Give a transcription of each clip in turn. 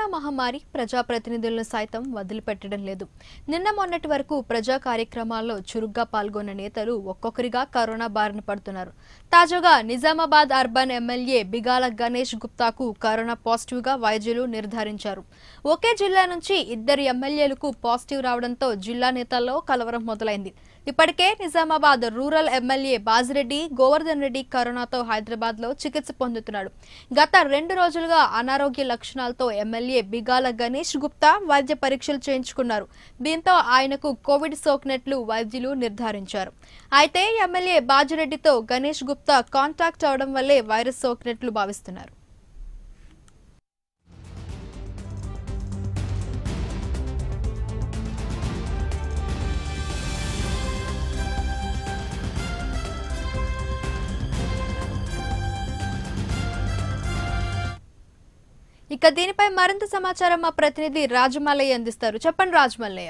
మహమ్మారి ప్రజాప్రతినిధులను సైతం వదిలిపెట్టడం లేదు నిన్న మొన్నటి వరకు ప్రజా కార్యక్రమాల్లో చురుగ్గా పాల్గొన్న నేతలు ఒక్కొక్కరిగా కరోనా బారిన పడుతున్నారు తాజాగా నిజామాబాద్ అర్బన్ ఎమ్మెల్యే బిగాల గణేష్ గుప్తాకు కరోనా పాజిటివ్ గా వైద్యులు నిర్ధారించారు ఒకే జిల్లా నుంచి ఇద్దరు ఎమ్మెల్యేలకు పాజిటివ్ రావడంతో జిల్లా నేతల్లో కలవరం మొదలైంది ఇప్పటికే నిజామాబాద్ రూరల్ ఎమ్మెల్యే బాజిరెడ్డి గోవర్ధన్ రెడ్డి కరోనాతో హైదరాబాద్ లో చికిత్స పొందుతున్నాడు గత రెండు రోజులుగా అనారోగ్య లక్షణాలతో ఎమ్మెల్యే బిగాల గణేష్ గుప్తా వైద్య పరీక్షలు చేయించుకున్నారు దీంతో ఆయనకు కోవిడ్ సోకినట్లు వైద్యులు నిర్ధారించారు అయితే ఎమ్మెల్యే బాజిరెడ్డితో గణేష్ గుప్తా కాంటాక్ట్ అవడం వల్లే వైరస్ సోకినట్లు భావిస్తున్నారు ఇక దీనిపై మరింత సమాచారం మా ప్రతినిధి రాజమల్లయ్య అందిస్తారు చెప్పండి రాజమల్లయ్య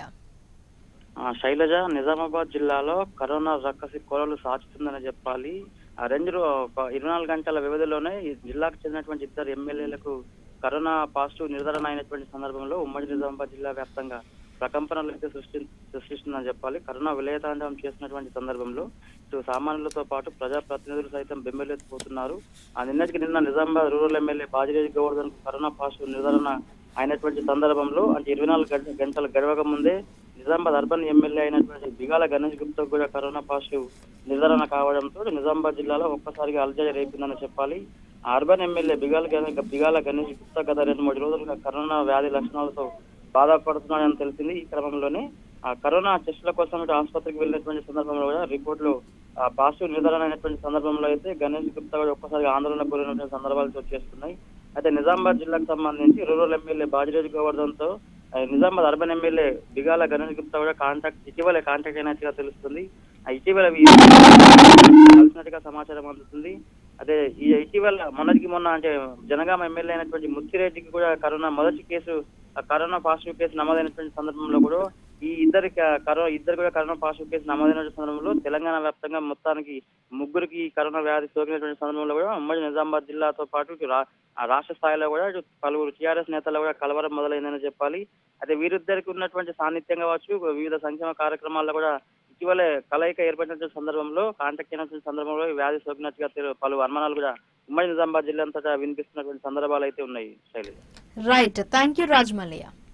ఆ, శైలజ నిజామాబాద్ జిల్లాలో కరోనా రక్కసి కొలలు సాచుతుందని చెప్పాలి ఆ రెండు రో- ఒక ఇరవై నాలుగు గంటల వ్యవధిలోనే ఈ జిల్లాకు చెందినటువంటి ఇద్దరు ఎమ్మెల్యేలకు కరోనా పాజిటివ్ నిర్ధారణ అయినటువంటి సందర్భంలో ఉమ్మడి నిజామాబాద్ జిల్లా వ్యాప్తంగా ప్రకంపనలు అయితే సృష్టి సృష్టిస్తుందని చెప్పాలి కరోనా విలయతాండవం చేస్తున్నటువంటి సందర్భంలో ఇటు సామాన్యులతో పాటు ప్రజాప్రతినిధులు సైతం బెంబేలెత్తిపోతున్నారు ఆ నిన్నటికి నిన్న Nizamabad rural MLA Bajireddy Govardhan corona positive నిర్ధారణ అయినటువంటి సందర్భంలో అంటే ఇరవై నాలుగు గంట- గంటలు గడవక ముందే నిజామాబాద్ అర్బన్ ఎమ్మెల్యే అయినటువంటి బిగాల గణేష్ గుప్తా కూడా కరోనా పాజిటివ్ నిర్ధారణ కావడంతో నిజామాబాద్ జిల్లాలో ఒక్కసారిగా అలజడి రేపిందని చెప్పాలి ఆ అర్బన్ ఎమ్మెల్యే బిగాల గణేష్ బిగాల గణేష్ గుప్తా గత రెండు మూడు రోజులుగా కరోనా వ్యాధి లక్షణాలతో బాధపడుతున్నాడని తెలిసింది ఈ క్రమంలోనే ఆ కరోనా టెస్టుల కోసం ఇటు ఆసుపత్రికి వెళ్ళినటువంటి సందర్భంలో కూడా రిపోర్టులు ఆ పాజిటివ్ నిర్ధారణ అయినటువంటి సందర్భంలో అయితే గణేష్ గుప్తా కూడా ఒక్కసారిగా ఆందోళన గురైనటువంటి సందర్భాలు చోటు చేసుకున్నాయి అయితే నిజామాబాద్ జిల్లాకు సంబంధించి రూరల్ ఎమ్మెల్యే బాజిరెడ్డి గోవర్ధన్తో ఆ, నిజామాబాద్ అర్బన్ ఎమ్మెల్యే బిగాల గణేష్ గుప్తా కూడా కాంటాక్ట్ ఇటీవలే కాంటాక్ట్ అయినట్టుగా తెలుస్తుంది ఆ ఇటీవల వీ- కలిసినట్టుగా సమాచారం అందుతుంది అదే ఈ ఇటీవల మొన్నటికి మొన్న అంటే జనగామ ఎమ్మెల్యే అయినటువంటి ముత్తిరెడ్డికి కూడా కరోనా మొదటి కేసు ఆ కరోనా పాజిటివ్ కేసు నమోదైనటువంటి సందర్భంలో కూడా ఈ ఇద్దరి కరోనా ఇద్దరు కూడా కరోనా పాజిటివ్ కేసు నమోదైన సందర్భంలో తెలంగాణ వ్యాప్తంగా మొత్తానికి ముగ్గురికి కరోనా వ్యాధి సోకినటువంటి సందర్భంలో కూడా ఉమ్మడి నిజామాబాద్ జిల్లాతో పాటు ఇటు రా- ఆ రాష్ట్ర స్థాయిలో కూడా ఇటు పలువురు టీఆర్ఎస్ నేతలు కూడా కలవరం మొదలైందని చెప్పాలి అయితే వీరిద్దరికి ఉన్నటువంటి సాన్నిధ్యం కావచ్చు వివిధ సంక్షేమ కార్యక్రమాల్లో కూడా ఇటీవలే కలయిక ఏర్పడినటువంటి సందర్భంలో కాంటాక్ట్ అయినటువంటి సందర్భంలో ఈ వ్యాధి సోకినట్టుగా తెలు- పలు అనుమానాలు కూడా ఉమ్మడి నిజామాబాద్ జిల్లా అంతటా వినిపిస్తున్నటువంటి సందర్భాలు అయితే ఉన్నాయి శైలి రైట్ థ్యాంక్ యూ రాజమల్లయ్య